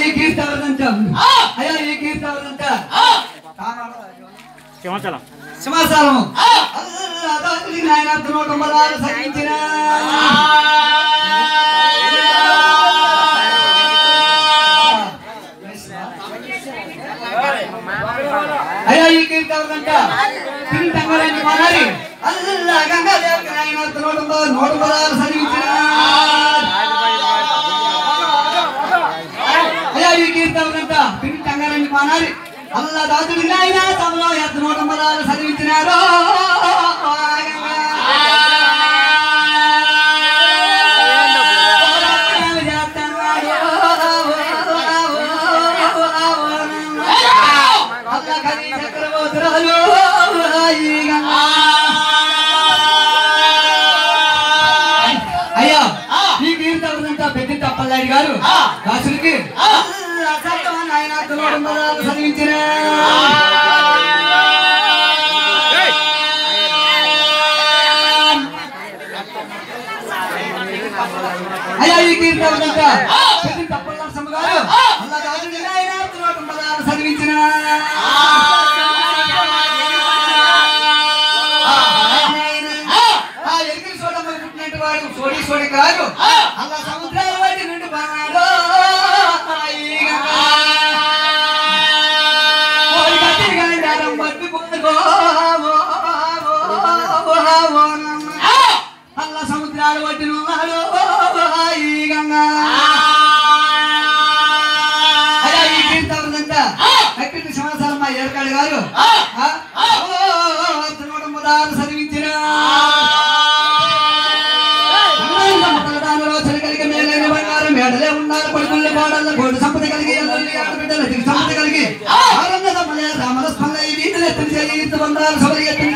ఈ కీర్తి ఎవరిదంట అయ్యా ఈ కీర్తి ఎవరిదంట సింహాచలం సింహాసనం అల్లా దాసుడి నాయన నూట పదాలు సంగించిన అయ్యా ఈ కీర్తి ఎవరిదంట తిరిగి తంగరాన్ని మారాలి అల్లా గంగా దేవకి నాయన నూట పదాలు నూట పదాలు సంగించిన అయ్యా ఈ కీర్తనంట పిన్ని కంగారని మానాలి అల్లా దాతుడి నాయన తమలో ఎత్తు నూట పదాలు చదివించినారు అయ్యా ఈ కీర్తనంతా పెద్ద తప్పల్లాడి గారు దాసుడికి అల్లా సత్యమని ఆయన నూట పదాలు చదివించిన అయ్యా ఈ కీర్తనంతా పెద్ద తప్పల్లాడి సమ్మ గారు అల్లా దాసుడికి ఆయన నూట పదాలు చదివించిన ఆ ఎరికల చోటమ్మ పుట్టినట్టు వాడు సోడి సోడి కాదు అలా సముద్రాల వాటి నుండి బాగా అల్లా సముద్రాలు పట్టిన వాడు ఈ గంగా అయ్యా ఈ కీర్తనంతా అక్కడి సమాచారం మా ఏర్కాడు గారు తినడం ముదాలు చదివించిన కలిగి మేలైన బంగారం మేడలే ఉన్నారు కొడుకుల్ని కోడళ్ళ కోడి సంపద కలిగి ఎల్లుల్లి ఆడబిడ్డల తిరిగి సంపద కలిగి ఆరంగ సంపద రామల స్పంద ఈ వీధులు ఎత్తులు చేయి బంగారు సభలు ఎత్తులు